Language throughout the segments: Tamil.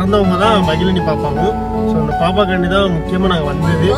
பிறந்தவங்க தான் மகிழினி பாப்பாவும் ஸோ அந்த பாப்பா கண்டி தான் முக்கியமாக நாங்கள் வந்தது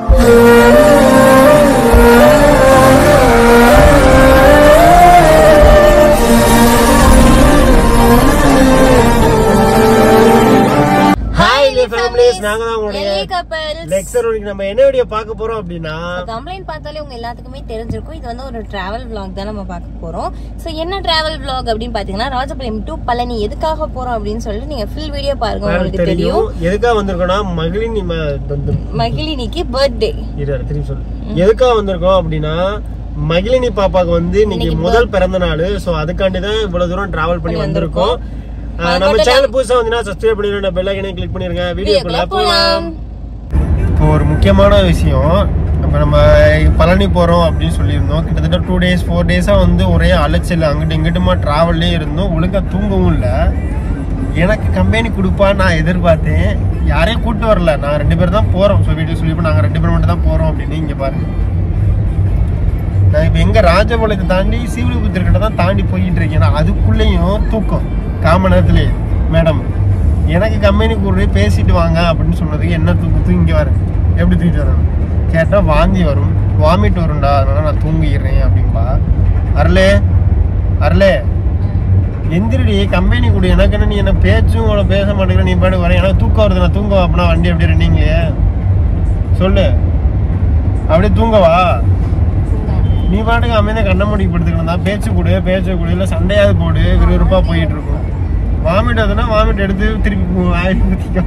ஹாய் ஃபேமிலிஸ் நாங்க தான் உங்களுடைய LA couples. லெக்சர் நம்ம என்ன வீடியோ பார்க்க போறோம் அப்படின்னா கம்ப்ளைண்ட் பார்த்தாலே உங்க எல்லாத்துக்குமே தெரிஞ்சிருக்கும் இது வந்து ஒரு டிராவல் vlog தான் நம்ம பார்க்க போறோம் சோ என்ன டிராவல் vlog அப்படின்னு பாத்தீங்கன்னா ராஜபாளையம் டு பழனி எதுக்காக போறோம் அப்படின்னு சொல்லிட்டு நீங்க ஃபுல் வீடியோ பாருங்க உங்களுக்கு தெரியும் எதுக்காக வந்திருக்கோம்னா மகிழினி ம- வந்து- மகிழினிக்கு பர்த்டே இரு, இரு, திரும்பி சொல்லு எதுக்காக வந்திருக்கோம் அப்படின்னா மகிழினி பாப்பாக்கு வந்து இன்னைக்கு முதல் பிறந்த நாள் சோ அதுக்காண்டி தான் இவ்வளவு தூரம் டிராவல் பண்ணி வந்திருக்கோம் ஆஹ், நம்ம சேனல் புதுசா வந்தீங்கன்னா சப்ஸ்கிரைப் பண்ணிருங்க பெல் ஐக்கனை கிளிக் பண்ணிருங்க வீடியோக்குள்ள போலாம் இப்போ ஒரு முக்கியமான விஷயம் இப்போ நம்ம பழனி போகிறோம் அப்படின்னு சொல்லியிருந்தோம் கிட்டத்தட்ட டூ டேஸ் ஃபோர் டேஸாக வந்து ஒரே அலைச்சல் அங்கிட்டு இங்கிட்டுமா ட்ராவல்லே இருந்தோம் ஒழுங்கா தூங்கவும் இல்லை எனக்கு கம்பெனி கொடுப்பான்னு நான் எதிர்பார்த்தேன் யாரையும் கூட்டு வரல நான் ரெண்டு பேர் தான் போகிறோம் ஸோ வீடியோ சொல்லி நாங்கள் ரெண்டு பேர் மட்டும் தான் போகிறோம் அப்படின்னு இங்கே பாருங்க நான் இப்போ எங்கே ராஜபாளையத்தை தாண்டி சீவிலிபுத்திரக்கிட்ட தான் தாண்டி போய்கிட்டு இருக்கேன் நான் அதுக்குள்ளேயும் தூக்கம் காம நேரத்துலேயே மேடம் எனக்கு கம்பெனி கூட பேசிட்டு வாங்க அப்படின்னு சொன்னதுக்கு என்ன தூக்கு தூங்கி வரேன் எப்படி தூக்கிட்டு வரேன் கேட்டால் வாந்தி வரும் வாமிட் வரும்டா அதனால நான் தூங்கிடுறேன் அப்படின்பா அரலே அரலே எந்திரடி கம்பெனி கூட எனக்கு என்ன நீ என்ன பேச்சும் உன பேச மாட்டேங்கிற நீ பாட்டு வரேன் எனக்கு தூக்கம் வருது நான் தூங்க அப்படின்னா வண்டி அப்படியே ரன்னிங்லையே சொல்லு அப்படியே தூங்கவா நீ பாட்டுக்கு அமைதியாக கண்ண மூடி படுத்துக்கணும் தான் பேச்சு கொடு பேச்சு கொடு இல்லை சண்டையாவது போடு விறுவிறுப்பாக போயிட்டு இருக்கும் வாமிட் அதுனா வாமிட் எடுத்து திருப்பி போ- வாயில ஊத்திக்கோ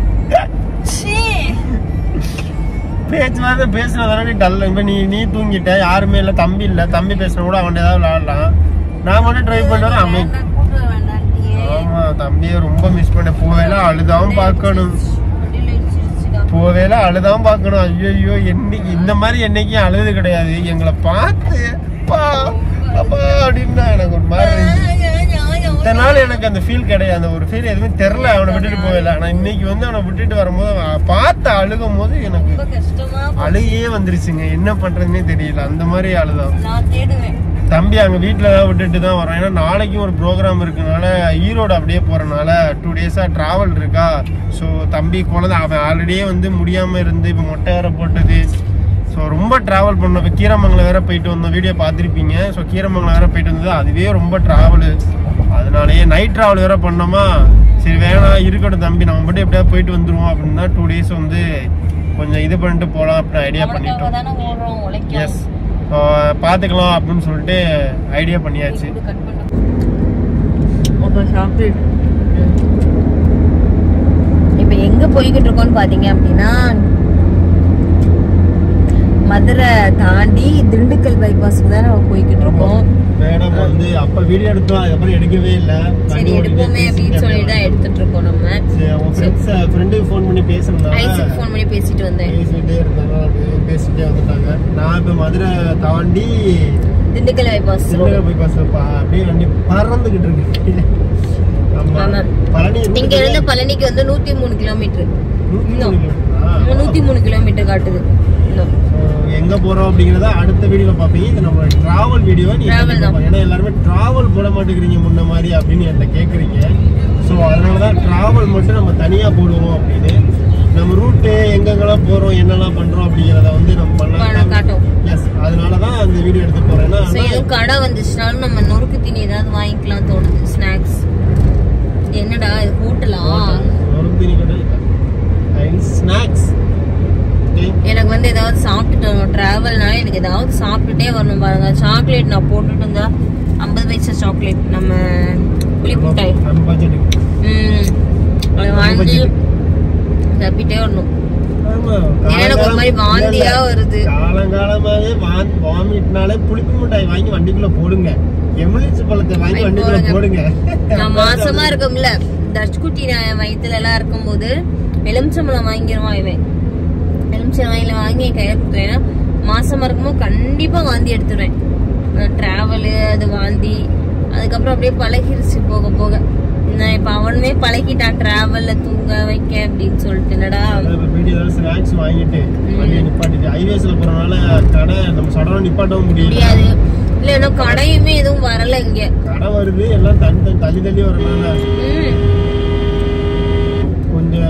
பேச்சு மாதிரி பேசினா தானே நீ டல் இப்போ நீ நீ தூங்கிட்ட யாருமே இல்லை தம்பி இல்லை தம்பி பேசினா கூட அவன் ஏதாவது விளாடலாம் நான் மட்டும் ட்ரை பண்ணுறேன் அமைதி ஆமா தம்பியை ரொம்ப மிஸ் பண்ண போவேல அழுதாவும் பார்க்கணும் போவேல அழுதாவும் பார்க்கணும் ஐயோ என்னைக்கு இந்த மாதிரி என்னைக்கும் அழுது கிடையாது எங்களை பார்த்து அப்பா அப்பா அப்படின்னா எனக்கு ஒரு மாதிரி இருந்துச்சு. இத்தனை நாள் எனக்கு அந்த ஃபீல் கிடையாது அந்த ஒரு ஃபீல் எதுவுமே தெரில அவனை விட்டுட்டு போகல ஆனா இன்னைக்கு வந்து அவனை விட்டுட்டு வரும்போது அவன் பார்த்து அழுகும் போது எனக்கு கஷ்டமா அழுகையே வந்துருச்சுங்க என்ன பண்றதுன்னே தெரியல அந்த மாதிரி அழுதான் நான் தேடுவேன் தம்பி அங்க வீட்ல தான் விட்டுட்டு தான் வரோம் ஏன்னா நாளைக்கும் ஒரு ப்ரோக்ராம் இருக்கனால ஈரோடு அப்படியே போறனால டூ டேஸா டிராவல் இருக்கா ஸோ தம்பி குழந்தை அவன் ஆல்ரெடியே வந்து முடியாம இருந்து இப்போ மொட்டை வேற போட்டது ஸோ ரொம்ப டிராவல் பண்ணோம் இப்போ கீரமங்கலம் வேற போயிட்டு வந்தோம் வீடியோ பார்த்துருப்பீங்க ஸோ கீரமங்கலம் வேற போயிட்டு வந்தது அதுவே ரொம்ப டிராவலு அதனாலயே நைட் டிராவல் வேற பண்ணோமா சரி வேணாம் இருக்கட்டும் தம்பி நம்ம மட்டும் எப்படியா போயிட்டு வந்துருவோம் அப்படின்னு தான் டூ டேஸ் வந்து கொஞ்சம் இது பண்ணிட்டு போகலாம் அப்படின்னு ஐடியா பண்ணிட்டோம் தானே ஓடுறோம் உழைக்க எஸ் பார்த்துக்கலாம் அப்படின்னு சொல்லிட்டு ஐடியா பண்ணியாச்சு கட் பண்ண அப்ப சாப்பிட்டு இப்ப எங்க போய்கிட்டு இருக்கோம்னு பாத்தீங்க அப்படின்னா மதுரை தாண்டி திண்டுக்கல் பைபாஸ்க்கு தான் நம்ம போய்கிட்டு இருக்கோம் மேடம் வந்து அப்ப வீடியோ எடுத்தோம் அதுக்கப்புறம் எடுக்கவே இல்ல சரி எடுப்போமே அப்படின்னு சொல்லி தான் எடுத்துட்டு இருக்கோம் நம்ம ஃப்ரெண்ட்ஸ் ஃப்ரெண்டுக்கு ஃபோன் பண்ணி பேசணும்னா ஐஸுக்கு ஃபோன் பண்ணி பேசிட்டு வந்தேன் பேசிட்டே இருந்தாங்க அப்படியே பேசிட்டே வந்துட்டாங்க நான் இப்ப மதுரை தாண்டி திண்டுக்கல் பைபாஸ் சில்லறை போய் பஸ் அப்படியே வண்டி பறந்துகிட்டு இருக்கு ஆமா ஆமா. பழனி இங்க இருந்து பழனிக்கு வந்து நூத்தி மூணு கிலோமீட்டர் நூத்தி இன்னும். மூணு கிலோமீட்டரா? நூத்தி மூணு கிலோமீட்டர் காட்டுது இன்னும். So, எங்க போறோம் அப்படிங்கறத அடுத்த வீடியோல பாப்பீங்க இது நம்ம டிராவல் வீடியோ நீங்க Travel கண்டிப்பா தான். பாருங்க. ஏன்னா எல்லாருமே டிராவல் போட மாட்டேங்கிறீங்க முன்ன மாதிரி அப்படின்னு என்கிட்ட கேக்குறீங்க ஸோ அதனாலதான் டிராவல் மட்டும் நம்ம தனியா போடுவோம் அப்படின்னு நம்ம ரூட்டு எங்கெங்கெல்லாம் போறோம் என்னெல்லாம் பண்றோம் அப்படிங்கறத வந்து நம்ம பண்ண பண்ணலாம் காட்டும் எஸ் அதனாலதான் அந்த வீடியோ எடுத்து போறேன் ஏன்னா So, எதுவும் கடை வந்துச்சுனாலும் நம்ம நொறுக்கு தீனி ஏதாவது வாங்கிக்கலாம் தோணுது ஸ்நாக்ஸ் என்னடா இது ஹோட்டலா ஸ்நாக்ஸ் எனக்கு வந்து ஏதாவது சாப்பிட்டுட்டு வரணும் டிராவல்னால எனக்கு ஏதாவது சாப்பிட்டுட்டே வரணும் பாருங்க சாக்லேட் நான் போட்டுட்டு இருந்தா ஐம்பது பைசா சாக்லேட் நம்ம புளிப்பு மிட்டாய் நம்ம பட்ஜெட்டுக்கு ம் அதை வாங்கி தப்பிட்டே வரணும் ஆமா. எனக்கு ஒரு மாதிரி வாந்தியா இல்ல, இல்ல. வருது. காலங்காலமாவே வாந்த் வாமிட்னாலே புளிப்பு மிட்டாய் வாங்கி வண்டிக்குள்ள போடுங்க எமிலிச்சு பழத்தை வாங்கி வாங்கி வண்டிக்குள்ள போடுங்க நான் மாசமா இருக்கும்ல தர்ஷ்குட்டி நான் வயித்துல எல்லாம் இருக்கும்போது எலுமிச்சம்பழம் வாங்கிடுவான் இவன் எலுமிச்சம்பழம் வாங்கி என் கையில கொடுத்துருவேன் மாசமா இருக்கும்போது கண்டிப்பா வாந்தி எடுத்துருவேன் டிராவலு அது வாந்தி அதுக்கப்புறம் அப்படியே பழகிருச்சு போக போக நான் இப்ப அவனுமே பழகிட்டான் டிராவல்ல தூங்க வைக்க அப்படின்னு சொல்லிட்டு என்னடா வீடியோ ஸ்நாக்ஸ் வாங்கிட்டு வண்டியை நிப்பாட்டிட்டு ஹைவேஸ்ல போறனால கடை நம்ம சடனம் நிப்பாட்டவும் முடியல முடியாது இல்ல இன்னும் கடையுமே எதுவும் வரல இங்க கடை வருது எல்லாம் தள்ளி தள்ளி தள்ளி தள்ளி வரனால ம். கொஞ்சம்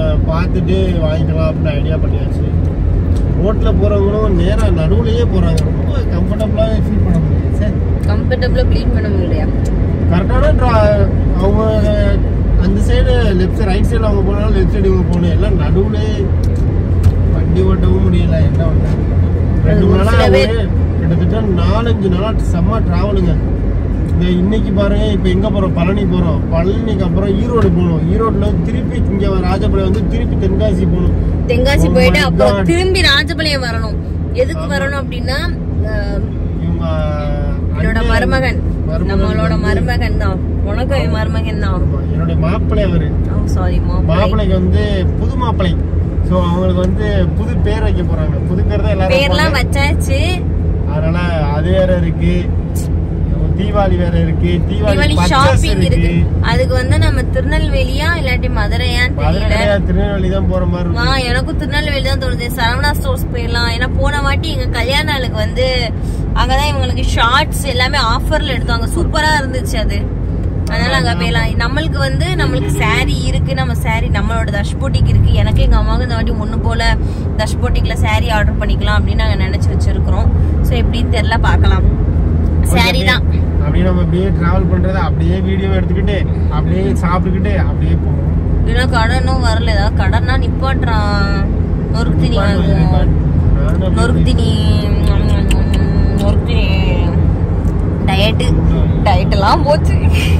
பார்த்துட்டு வாங்கிக்கலாம் அப்படின்னு ஐடியா பண்ணியாச்சு ரோட்ல போறவங்களும் நேரா நடுவுலயே போறாங்க ரொம்ப கம்ஃபர்டபுளாக ஃபீல் பண்ண முடியாது சரி கம்ஃபர்டபுளா க்ளீன் பண்ண முடியலையா கரெக்டான ட்ரா அவங்க அந்த சைடு லெஃப்ட் ரைட் சைடு அவங்க போனாலும் லெஃப்ட் சைடு இவங்க போகணும் எல்லாம் நடுவுல வண்டி ஓட்டவும் முடியல என்ன பண்ண ரெண்டு ஒரு நாளா சில ஒரு பேர் கிட்டத்தட்ட நாலஞ்சு நாளா செம்ம டிராவலுங்க இந்த இன்னைக்கு பாருங்க இப்ப எங்க போறோம் பழனி போறோம் பழனிக்கு அப்புறம் ஈரோடு போகணும் ஈரோடுல வந்து திருப்பி இங்க ராஜபாளையம் வந்து திருப்பி தென்காசி போகணும் தென்காசி Oh போயிட்டு my அப்புறம் God. திரும்பி ராஜபாளையம் வரணும் எதுக்கு ஆமா. வரணும் அப்படின்னா அஹ், இவங்க என்னோட அண்ணன் மருமகன் மருமகன் நம்மளோட வந்து- மருமகன் தான் உனக்கும் என் மருமகன் தான் ஆமா, என்னுடைய மாப்பிள்ளை அவரு சாரி மாப்பிள்ளை மாப்பிள்ளைக்கு வந்து புது மாப்பிள்ளை சோ அவங்களுக்கு வந்து புது பேர் வைக்க போறாங்க புது பேர் தான் எல்லாரும் பேர்லாம் வைப்பாங்க. வச்சாச்சு அதனால அது வேற இருக்கு தீபாவளி வேற இருக்கு தீபாவளி தீபாவளி பர்ச்சேஸ் ஷாப்பிங் இருக்கு இருக்கு அதுக்கு வந்து நம்ம திருநெல்வேலியா இல்லாட்டி மதுரையான்னு மதுரை தெரியல கிடையாது திருநெல்வேலி தான் போற மாதிரி வா இருக்கு எனக்கும் திருநெல்வேலி தான் தோணுது சரவணா ஸ்டோர்ஸ் போயிடலாம் ஏன்னா போன வாட்டி எங்க கல்யாண நாளுக்கு வந்து அங்கதான் இவங்களுக்கு ஷார்ட்ஸ் எல்லாமே ஆஃபர்ல எடுத்தாங்க சூப்பரா இருந்துச்சு அது அதனால அங்க போயிடலாம் நம்மளுக்கு வந்து நம்மளுக்கு saree இருக்கு நம்ம saree நம்மளோட தஷ்போட்டிக்கு இருக்கு எனக்கு எங்க அம்மாவுக்கு இந்த வாட்டி ஒண்ணு போல தஷ்போட்டிக்ல saree ஆர்டர் பண்ணிக்கலாம் அப்படின்னு நாங்க நினைச்சு வச்சிருக்கிறோம் சோ எப்படின்னு தெரியல பார்க்கலாம் saree தான் அப்படியே நம்ம அப்படியே டிராவல் பண்றத அப்படியே வீடியோ எடுத்துக்கிட்டு அப்படியே சாப்பிட்டுக்கிட்டு அப்படியே போவோம் இன்னும் கடனும் வரல ஏதாவது கடன்னா நிப்பாட்டுறான் நொறுக்கு தீனி வாங்குவோம் நானும் நொறுக்கு தீனி நொறுக்கு தீனி டயட்டு டயட் எல்லாம் போச்சு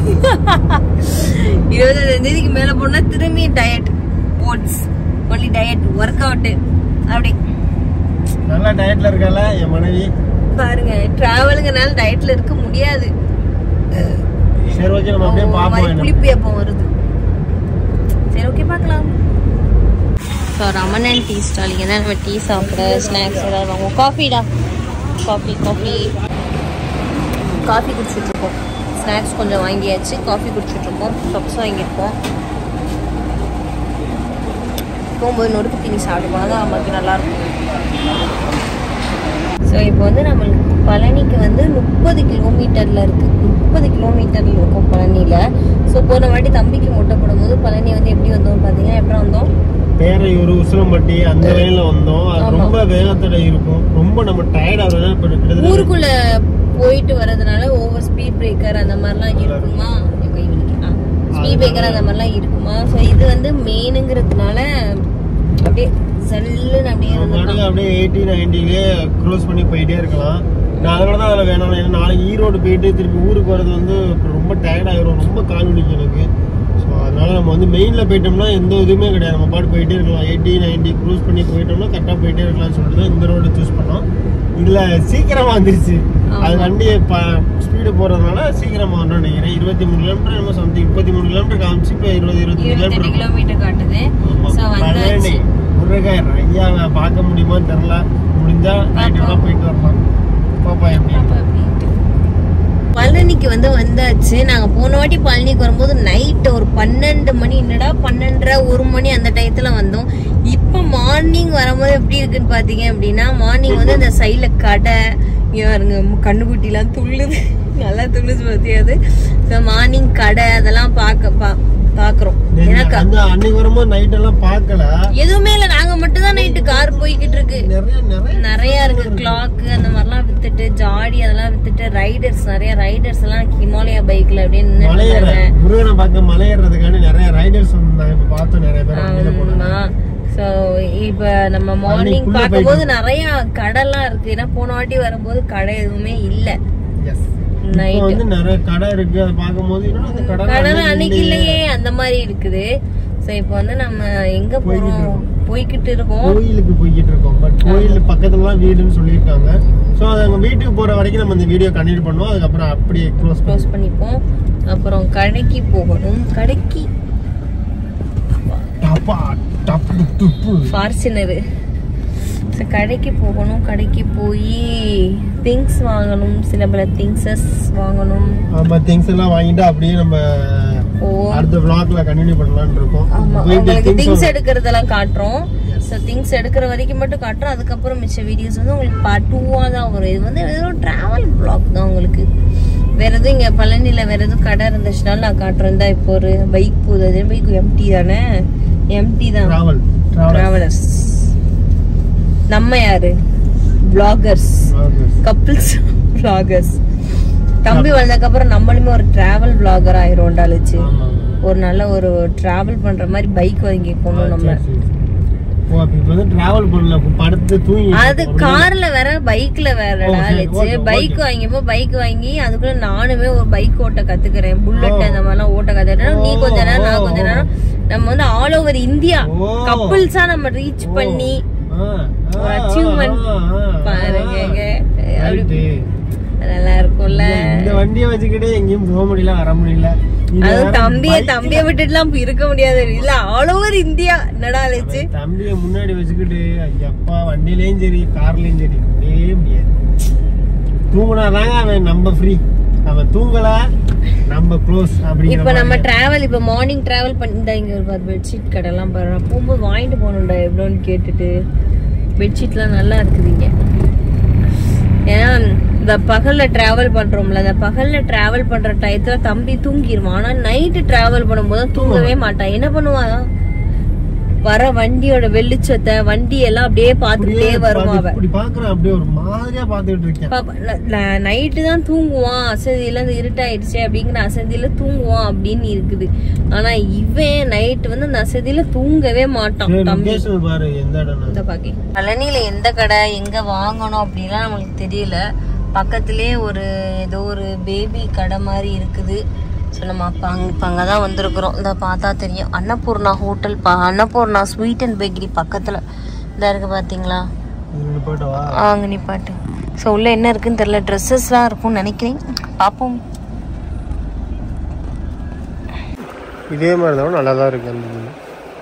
இருபதாம் தேதிக்கு மேல போனா திரும்பி diet oats only diet workout அப்படி நல்லா டயட்ல இருக்கால என் மனைவி பாருங்க டிராவலுங்கனால டயட்ல இருக்க முடியாது சரி ஓகே நம்ம அப்படியே ஒரு பார்ப்போம் மாதிரி என்ன புளிப்பு எப்போ வருது சரி ஓகே பார்க்கலாம் ஸோ ரமணன் டீ ஸ்டால் இங்கே தான் நம்ம டீ சாப்பிட ஸ்நாக்ஸ் ஏதாவது வாங்குவோம் காஃபிடா காஃபி காஃபி காஃபி குடிச்சிட்ருக்கோம் ஸ்நாக்ஸ் கொஞ்சம் வாங்கியாச்சு காஃபி குடிச்சிட்ருக்கோம் பப்ஸ் வாங்கியிருக்கோம் போகும்போது நொறுக்கு தீனி சாப்பிட்டு போனால் தான் நமக்கு நல்லாயிருக்கும் ஸோ இப்போ வந்து நம்மளுக்கு பழனிக்கு வந்து முப்பது கிலோமீட்டரில் இருக்குது முப்பது கிலோமீட்டரில் இருக்கும் பழனியில் ஸோ போன வாட்டி தம்பிக்கு முட்டை போடும்போது பழனி வந்து எப்படி வந்தோம் பார்த்தீங்கன்னா எப்படி வந்தோம் பேரையூர் உசிலம்பட்டி அந்த லைன்ல வந்தோம் அது ஆமா. ரொம்ப வேகத்தடை இருக்கும் ரொம்ப நம்ம டயர்ட் ஆகுறது இப்ப கிட்டத்தட்ட ஊருக்குள்ள போயிட்டு வர்றதுனால ஓவர் ஸ்பீட் பிரேக்கர் அந்த மாதிரிலாம் இருக்குமா ஸ்பீட் பிரேக்கர் அந்த மாதிரிலாம் இருக்குமா ஸோ இது வந்து மெயினுங்கிறதுனால அப்படியே சல்லுன்னு அப்படியே நம்ம இருந்துக்கலாம் பாட்டுக்கு அப்படியே எயிட்டி நைன்டிலே க்ரோஸ் பண்ணி போயிட்டே இருக்கலாம் நான் அதனால தான் அதில் வேணாம் ஏன்னா நாளைக்கு ஈரோடு போயிட்டு திருப்பி ஊருக்கு வர்றது வந்து அப்புறம் ரொம்ப டயர்ட் ஆயிரும் ரொம்ப கால் வலிக்கும் எனக்கு ஸோ அதனால நம்ம வந்து மெயினில் போயிட்டோம்னா எந்த இதுவுமே கிடையாது நம்ம பாட்டு போயிட்டே இருக்கலாம் எயிட்டி நைன்டி க்ரூஸ் பண்ணி போயிட்டோம்னா கரெக்டாக போயிட்டே இருக்கலாம்னு சொல்லிட்டு தான் இந்த ரோடு சூஸ் பண்ணோம் இதுல சீக்கிரமா வந்துருச்சு அது ஆமா. வண்டி ஸ்பீடு போறதுனால சீக்கிரமா வந்தோம் நினைக்கிறேன் இருபத்தி மூணு கிலோமீட்டர் நம்ம சம்திங் முப்பத்தி மூணு கிலோமீட்டர் காமிச்சு இப்போ இருபது இருபத்தி இருபத்தெட்டு கிலோமீட்டர் கிலோமீட்டர் காட்டுது ஸோ வந்தாச்சு முருகன் ஐயாவை பார்க்க முடியுமான்னு தெரியல முடிஞ்சா நைட்டோட போயிட்டு வரலாம் பாப்பா எப்படி பழனிக்கு வந்து வந்தாச்சு நாங்க போன வாட்டி பழனிக்கு வரும்போது நைட் ஒரு பன்னெண்டு மணி என்னடா பன்னெண்டரை ஒரு மணி அந்த டயத்துல வந்தோம் இப்ப மார்னிங் வரும்போது எப்படி இருக்குன்னு பாத்தீங்க அப்படின்னா மார்னிங் வந்து இந்த சைட்ல கடை இங்க பாருங்க கண்ணுக்குட்டி எல்லாம் துள்ளுது நல்லா துள்ளுது பார்த்தியாது ஸோ மார்னிங் கடை அதெல்லாம் பார்க்க பா பாக்குறோம் எனக்கு அந்த அன்னைக்கு வரும்போது நைட் எல்லாம் பார்க்கல எதுவுமே இல்ல நாங்க மட்டும் தான் நைட்டு கார் போய்கிட்டு இருக்கு நிறைய நிறைய நிறைய இருக்கு கிளாக் அந்த மாதிரிலாம் வித்துட்டு ஜாடி அதெல்லாம் வித்துட்டு ரைடர்ஸ் நிறைய ரைடர்ஸ் எல்லாம் ஹிமாலயா பைக்ல அப்படியே மலையேற நின்னுட்டு முருகனை பார்க்க மலையேறதுக்காண்டி நிறைய ரைடர்ஸ் வந்தாங்க இப்ப பார்த்தோம் நிறைய பேர் வண்டியில போனாங்க ஆமா சோ இப்ப நம்ம மார்னிங் அன்னைக்குள்ள பார்க்கும்போது நிறைய கடைலாம் இருக்கு ஏன்னா போன வாட்டி வரும்போது கடை எதுவுமே இல்ல எஸ் இப்போ நைட் வந்து நிறைய கடை இருக்கு அதை பார்க்கும்போது இன்னும் அந்த கடை கடை அன்னைக்கு இல்லையே அந்த மாதிரி இருக்குது சோ இப்போ வந்து நம்ம எங்க போறோம் போய்கிட்டு இருக்கோம் கோயிலுக்கு போய்கிட்டு இருக்கோம் பட் கோயில் பக்கத்துலலாம் வீடுன்னு சொல்லியிருக்காங்க ஸோ அது அவங்க வீட்டுக்கு போற வரைக்கும் நம்ம இந்த வீடியோ கண்டினியூ பண்ணுவோம் அதுக்கப்புறம் அப்படியே க்ளோஸ் க்ளோஸ் பண்ணிப்போம் அப்புறம் கடைக்கு போகணும் கடைக்கு டப்பா டப்பு துப்பு ஃபார்ச்சுனரு ஸோ கடைக்கு போகணும் கடைக்கு போய் திங்ஸ் வாங்கணும் சில பல திங்ஸஸ் வாங்கணும் ஆமா திங்ஸ் எல்லாம் வாங்கிட்டு அப்படியே நம்ம ஓ அடுத்த vlogல கண்டினியூ பண்ணலாம்னு இருக்கோம் ஆமா போயிட்டு உங்களுக்கு things திங்ஸ் வாங்க- எடுக்கிறதெல்லாம் காட்டுறோம் ஸோ திங்ஸ் எடுக்கிற வரைக்கும் மட்டும் காட்டுறோம் அதுக்கப்புறம் மிச்ச வீடியோஸ் வந்து உங்களுக்கு பார்ட் டூவாக தான் வரும் இது வந்து வெறும் டிராவல் பிளாக் தான் உங்களுக்கு வேற எதுவும் இங்கே பழனியில் வேற எதுவும் கடை இருந்துச்சுனாலும் நான் காட்டுறேன் தான் இப்போ ஒரு பைக் போகுது அது பைக் எம்டி தானே எம்டி தான் டிராவல் டிராவல் டிராவலர்ஸ் நம்ம யாரு பிளாகர்ஸ் கப்பிள்ஸ் பிளாகர்ஸ் தம்பி வளர்ந்ததுக்கு அப்புறம் நம்மளுமே ஒரு டிராவல் பிளாகர் ஆயிரும்டாலுச்சு ஒரு நல்ல ஒரு டிராவல் பண்ற மாதிரி பைக் வாங்கி போகணும் நம்ம ஓ அப்ப இப்ப வந்து டிராவல் பண்ணல இப்ப படுத்து தூங்கி அது கார்ல வேற பைக்ல வேறடா ஓ, சரி, லட்சு okay, பைக் வாங்கிப்போ பைக் வாங்கி அதுக்குள்ள நானுமே ஒரு பைக் ஓட்ட கத்துக்கிறேன் புல்லட் அந்த மாதிரிலாம் ஓட்ட கத்துக்கிறேன் நீ கொஞ்ச நேரம் நான் கொஞ்ச நேரம் நம்ம வந்து ஆல் ஓவர் இந்தியா ஓ. கப்புள்ஸா நம்ம ரீச் பண்ணி ஆ, ஆ, ஒரு achievement ஆ, ஆ, ஆ. பாருங்க அப்படி Right. நல்லா இருக்கும்ல இந்த வண்டியை வச்சுக்கிட்டே எங்கேயும் போக முடியல வர முடியல இது அது வேற தம்பிய bike- தம்பிய விட்டுட்டுலாம் இப்ப இருக்க முடியாது இல்ல ஆல் ஓவர் இந்தியா என்னடா லட்சு தம்பியை முன்னாடி வச்சுக்கிட்டு ஐயப்பா வண்டியிலயும் சரி கார்லயும் சரி முடியவே முடியாது தூங்குனாதாங்க அவன் நம்ம ஃப்ரீ அவன் தூங்கல நம்ம க்ளோஸ் அப்படிங்கிற இப்ப நம்ம மாதிரி. டிராவல் இப்ப மார்னிங் டிராவல் பண்ணிட்டா இங்க ஒரு பெட்ஷீட் கடைலாம் பாரு நான் போகும்போது வாங்கிட்டு போகணும்டா எவ்வளோன்னு கேட்டுட்டு பெட்ஷீட்லாம் நல்லா இருக்குதுங்க ஏன்னா இந்த பகல்ல டிராவல் பண்றோம்ல அந்த பகல்ல டிராவல் பண்ற டயத்துல தம்பி தூங்கிடுவான் ஆனா நைட்டு டிராவல் பண்ணும்போது தூங்கவே மாட்டான் என்ன பண்ணுவான் வர வண்டியோட வெளிச்சத்தை வண்டி எல்லாம் அப்படியே பார்த்துக்கிட்டே அப்படியே வருவான் அவன் இப்படி பாக்குறேன் அப்படியே ஒரு மாதிரியா பாத்துக்கிட்டு இருக்கேன் நைட்டு தான் தூங்குவான் அசதியில இந்த இருட்டாயிடுச்சு அப்படிங்கிற அசதியில தூங்குவான் அப்படின்னு இருக்குது ஆனா இவன் நைட்டு வந்து அந்த அசதியில தூங்கவே மாட்டான் சரி, தம்பி location பாரு எந்த இடம் இந்த பாக்கி பழனியில எந்த கடை எங்க வாங்கணும் அப்படிலாம் நம்மளுக்கு தெரியல பக்கத்திலே ஒரு ஏதோ ஒரு பேபி கடை மாதிரி இருக்குது ஸோ நம்ம அப்போ அங்கே இப்போ அங்கே தான் வந்திருக்கிறோம் இந்த பார்த்தா தெரியும் அன்னபூர்ணா ஹோட்டல் பா அன்னபூர்ணா ஸ்வீட் அண்ட் பேக்கரி பக்கத்தில் இந்த இருக்கு பார்த்தீங்களா இது போயிட்டு வா அங்கே நிப்பாட்டு ஸோ உள்ள என்ன இருக்குன்னு தெரியல ட்ரெஸ்ஸஸ்லாம் இருக்கும்னு நினைக்கிறேன் பார்ப்போம் இதே மாதிரி தான் நல்லா தான் இருக்கு அந்த இது.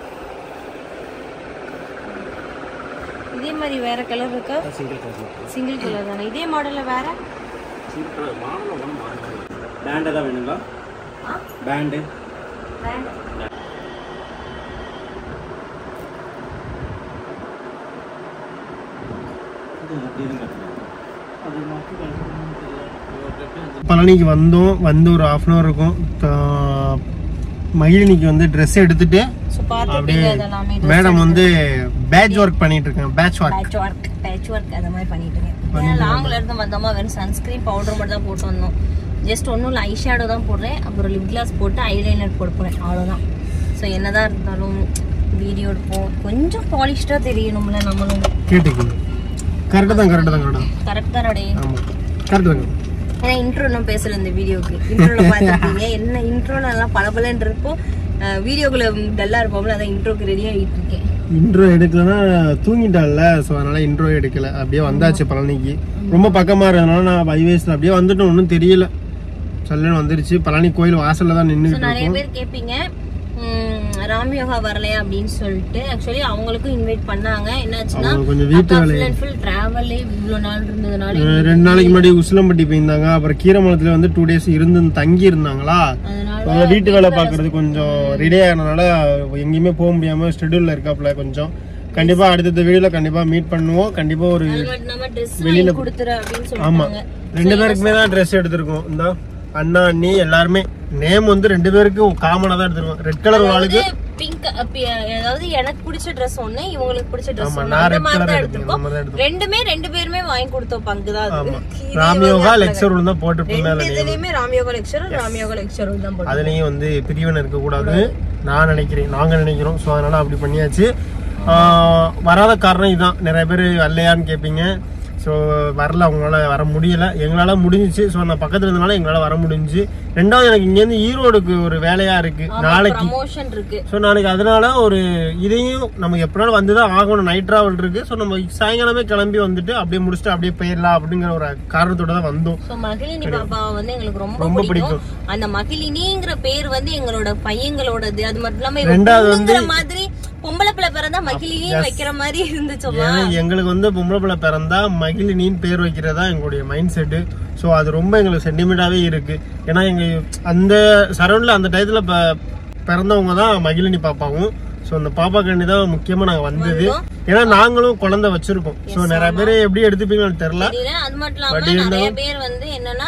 இதே மாதிரி வேற கலர் இருக்கா சிங்கிள் கலர் தானே இதே மாடல்ல வேற பேண்டு தான் வேணுங்களா பேண்டு பழனிக்கு வந்தோம் வந்து ஒரு ஹாஃப் அன் ஹவர் இருக்கும் த- மகிழினிக்கு வந்து ட்ரெஸ் எடுத்துட்டு ஸோ பார்த்துருப்பீங்க அதெல்லாமே மேடம் வந்து பேட்ச் ஒர்க் பண்ணிட்டு இருக்காங்க patch work patch work patch work அந்த மாதிரி பண்ணிட்டு இருக்கேன் ஏன்னா லாங்ல இருந்து வந்தோமா வெறும் சன்ஸ்கிரீன் பவுடர் மட்டும் தான் போட்டு வந்தோம் ஜஸ்ட் ஒன்றும் இல்லை ஐ ஷேடோ தான் போடுறேன் அப்புறம் லிப் கிளாஸ் போட்டு ஐலைனர் போட போறேன் அவ்வளோதான் ஸோ என்னதான் இருந்தாலும் வீடியோ எடுப்போம் கொஞ்சம் பாலிஷ்டாக தெரியணும்ல நம்மளும் கேட்டுக்கு கரெக்டாக தான் கரெக்டாக தான் கரெக்டாக கரெக்ட் தான் அடைய ஆமாம் கரெக்டாக தான் ஏன்னா இன்ட்ரோ இன்னும் பேசல இந்த வீடியோக்கு இன்ட்ரோல பார்த்துருக்கீங்க என்ன இன்ட்ரோ நல்லா பளபளன்னு இருப்போம் வீடியோக்குள்ள டல்லா இருப்போம்ல அதான் இன்ட்ரோக்கு ரெடி ஆகிட்டு இருக்கேன் இன்ட்ரோ எடுக்கலன்னா தூங்கிட்டான்ல ஸோ அதனால இன்ட்ரோ எடுக்கல அப்படியே வந்தாச்சு பழனிக்கு ரொம்ப பக்கமா இருந்ததுனால நான் பைவேஸ்ல அப்படியே வந்துட்டோம் ஒன்றும் தெரியல சல்லுன்னு வந்துருச்சு பழனி கோயில் வாசல்ல தான் ஸோ நின்றுட்டு நிறைய இருக்கோம் பேர் கேட்பீங்க உம், ராம் யோகா வரலையா அப்படின்னு சொல்லிட்டு ஆக்சுவலி அவங்களுக்கும் இன்வைட் பண்ணாங்க என்னாச்சுன்னா அவங்க கொஞ்சம் வீட்டு வேலை ஃபுல் அண்ட் ஃபுல் டிராவலே இவ்வளோ நாள் இருந்ததுனால அஹ் ரெண்டு நாளைக்கு முன்னாடி உசிலம்பட்டி போயிருந்தாங்க அப்புறம் கீரமலத்துல வந்து டூ டேஸ் இருந்து தங்கி இருந்தாங்களா அதனால அவங்க வீட்டு வேலை பார்க்கறது கொஞ்சம் ரெடி ஆகிறதுனால எங்கேயுமே போக முடியாம ஷெட்யூல்ல இருக்காப்ல கொஞ்சம் கண்டிப்பா அடுத்தடுத்த வீடியோல கண்டிப்பா மீட் பண்ணுவோம் கண்டிப்பா ஒரு helmet நம்ம ட்ரெஸ் வாங்கி கொடுத்துரு அப்படின்னு ஆமா சொல்லிட்டாங்க ரெண்டு பேருக்குமே தான் ட்ரெஸ் எடுத்திருக்கோம் இந்த அண்ணா அண்ணி எல்லாருமே நேம் வந்து ரெண்டு பேருக்கும் காமனா தான் எடுத்திருக்கோம் ரெட் கலர் ஒரு ஆளுக்கு பிங்க் அதாவது எனக்கு பிடிச்ச ட்ரெஸ் ஒண்ணு இவங்களுக்கு பிடிச்ச ட்ரெஸ் ஆமா, ஒண்ணு நான் அந்த red மாதிரி colour தான் எடுத்திருக்கேன். நம்ம தான் எடுத்திருக்கோம் ரெண்டுமே ரெண்டு பேருமே வாங்கி கொடுத்த பங்கு தான் அது ஆமா இது ராமியோகா லெக்சர் தான் போட்டு மேல ரெண்டு இதுலயுமே ராமியோகா லெக்சர் ராமியோகா லெக்சர் தான் போட்டு அதுலயும் வந்து பிரிவினை இருக்க கூடாது நான் நினைக்கிறேன் நாங்க நினைக்கிறோம் ஸோ அதனால அப்படி பண்ணியாச்சு ஆஹ் வராத காரணம் இதுதான் நிறைய பேர் வரலையான்னு கேட்பீங்க ஸோ வரல அவங்களால வர முடியல எங்களால முடிஞ்சிச்சு ஸோ நான் பக்கத்துல இருந்தனால எங்களால வர முடிஞ்சுச்சு ரெண்டாவது எனக்கு இங்கேருந்து ஈரோடுக்கு ஒரு வேலையா இருக்கு நாளைக்கு ப்ரமோஷன் இருக்கு ஸோ நாளைக்கு அதனால ஒரு இதையும் நம்ம எப்படினாலும் வந்து தான் ஆகணும் நைட் டிராவல் இருக்கு ஸோ நம்ம சாயங்காலமே கிளம்பி வந்துட்டு அப்படியே முடிச்சுட்டு அப்படியே போயிடலாம் அப்படிங்கிற ஒரு காரணத்தோட தான் வந்தோம் சோ மகிழினி பாப்பாவை வந்து எங்களுக்கு ரொம்ப ரொம்ப பிடிக்கும் அந்த மகிழினிங்கிற பேர் வந்து எங்களோட பையங்களோடது அது மட்டும் இல்லாம இவ ரெண்டாவது பொண்ணுங்கிற மாதிரி பொம்பளை பிள்ளை பிறந்தா மகிழினி வைக்கிற மாதிரி இருந்துச்சோமா ஏன்னா எங்களுக்கு வந்து பொம்பளை பிள்ளை பிறந்தா மகிழினின்னு பேர் வைக்கிறதா எங்களுடைய மைண்ட் செட்டு ஸோ அது ரொம்ப எங்களுக்கு சென்டிமெண்டாவே இருக்கு ஏன்னா எங்க அந்த சரௌண்ட்ல அந்த டயத்துல ப- பிறந்தவங்க தான் மகிழினி பாப்பாவும் ஸோ அந்த பாப்பா கண்டி தான் முக்கியமா நாங்க வந்தது ஏன்னா நாங்களும் குழந்தை வச்சிருக்கோம் ஸோ நிறைய பேர் எப்படி எடுத்துப்பீங்கன்னு தெரியல தெரியல அது மட்டும் இல்லாம நிறைய பேர் வந்து என்னன்னா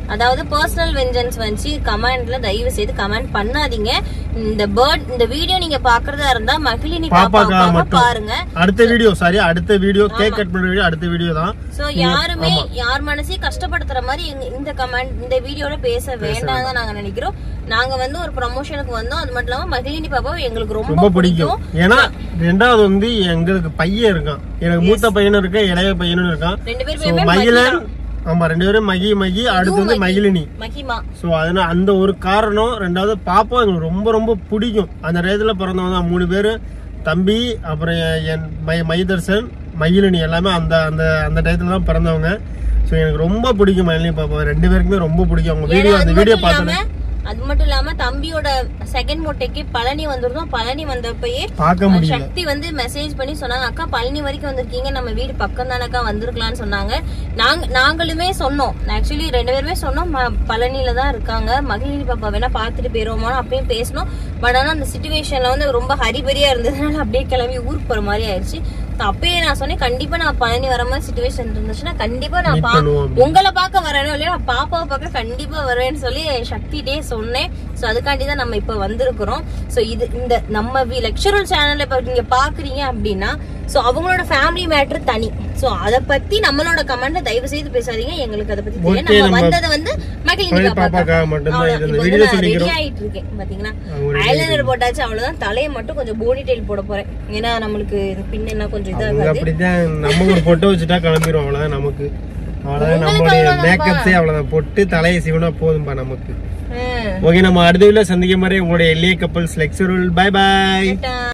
அதாவது பர்சனல் வெஞ்சன்ஸ் வச்சு கமெண்ட்ல தயவு செய்து கமெண்ட் பண்ணாதீங்க இந்த பேர்ட் இந்த வீடியோ நீங்க பாக்குறதா இருந்தா மகிழினி பாப்பாக்காக பாப்பாவுக்காக மட்டும் பாருங்க அடுத்த வீடியோ சாரி அடுத்த வீடியோ கேக் கட் பண்ண வீடியோ அடுத்த வீடியோ தான் சோ யாருமே யார் மனசையும் கஷ்டப்படுத்துற மாதிரி எங்க- இந்த கமெண்ட் இந்த வீடியோல பேச வேண்டாம் தான் நாங்க நினைக்கிறோம் நாங்க வந்து ஒரு ப்ரமோஷனுக்கு வந்தோம் அது மட்டும் இல்லாம மகிழினி பாப்பாவை எங்களுக்கு ரொம்ப ரொம்ப பிடிக்கும் ஏன்னா ரெண்டாவது வந்து எங்களுக்கு பையன் இருக்கான் எனக்கு மூத்த பையனும் இருக்கு இளைய பையனும் இருக்கான் ரெண்டு பேர் சோ பேருமே மகிழன் ஆமா ரெண்டு பேரும் மகி மகி அடுத்து வந்து மகிழினி மகிமா சோ அதனால அந்த ஒரு காரணம் ரெண்டாவது பாப்பா எங்களுக்கு ரொம்ப ரொம்ப பிடிக்கும் அந்த நேரத்துல பிறந்தவங்க தான் மூணு பேரு தம்பி அப்புறம் என் மை மைதர்சன் மகிழினி எல்லாமே அந்த அந்த அந்த டயத்துல தான் பிறந்தவங்க சோ எனக்கு ரொம்ப பிடிக்கும் மகிழினி பாப்பா ரெண்டு பேருக்குமே ரொம்ப பிடிக்கும் அவங்க வீடியோ ஏன்னா அந்த அது வீடியோ மட்டும் பார்த்தோன்னே இல்லாம அது மட்டும் இல்லாம தம்பியோட செகண்ட் மொட்டைக்கு பழனி வந்திருந்தோம் பழனி வந்தப்பயே பார்க்க முடியல சக்தி வந்து மெசேஜ் பண்ணி சொன்னாங்க அக்கா பழனி வரைக்கும் வந்திருக்கீங்க நம்ம வீடு பக்கம் தானக்கா வந்திருக்கலாம்னு சொன்னாங்க நாங்க நாங்களுமே சொன்னோம் ஆக்சுவலி ரெண்டு பேருமே சொன்னோம் ம- பழனில தான் இருக்காங்க மகிழினி பாப்பா வேணா பாத்துட்டு போயிருவோமா அப்பயும் பேசணும் பட் ஆனா அந்த சுச்சுவேஷன்ல வந்து ரொம்ப ஹரிபரியா இருந்ததுனால அப்படியே கிளம்பி ஊருக்கு போற மாதிரி ஆயிடுச்சு So அப்பயே நான் சொன்னேன் கண்டிப்பா நான் பழனி வர மாதிரி சுச்சுவேஷன் இருந்துச்சுன்னா கண்டிப்பா நான் Meet பா- பண்ணுவோம் உங்களை பார்க்க வரேனோ இல்லையா நான் பாப்பாவை பார்க்க கண்டிப்பா வருவேன்னு சொல்லி சக்திட்டே சொன்னேன் சோ அதுக்காண்டி தான் நம்ம இப்ப வந்திருக்கிறோம் சோ இது இந்த நம்ம லெக்சரல் சேனல்ல இப்ப நீங்க பாக்குறீங்க அப்படின்னா சோ அவங்களோட ஃபேமிலி மேட்டர் தனி சோ அத பத்தி நம்மளோட கமெண்ட்ல தயவு செய்து பேசாதீங்க எங்களுக்கு அதை பத்தி தெரியும் Okay, நம்ம நம்ம வந்தது வந்து மகிழினி மகிழினி பாப்பாக்கா பாப்பாக்காக மட்டும்தான் இது. இந்த இப்போ video வந்து நான் ரெடி சொல்லிக்கிறோம். ஆயிட்டு இருக்கேன் பாத்தீங்கன்னா அவங்க ready ஐலைனர் போட்டாச்சு அவ்வளவுதான் தலையை மட்டும் கொஞ்சம் போனி டெயில் போட போறேன் ஏன்னா நம்மளுக்கு இது பின்னா கொஞ்சம் அவங்க இதாகாது அப்படிதான் நம்ம ஒரு பொட்டை வச்சுட்டா கிளம்பிரும் அவ்வளவுதான் நமக்கு அவ்வளவுதான் உங்களுக்கு நம்மளுடைய அவ்வளவுதான்ப்பா. மேக்கப்ஸே அவ்வளவுதான் பொட்டு தலையை சிவனா போதும்பா நமக்கு ஹம். ஓகே நம்ம அடுத்த வீடியோல சந்திக்கும் மாதிரி உங்களுடைய எல்ஏ கப்பல்ஸ் லெக்சரல் பை பாய் Ta-ta.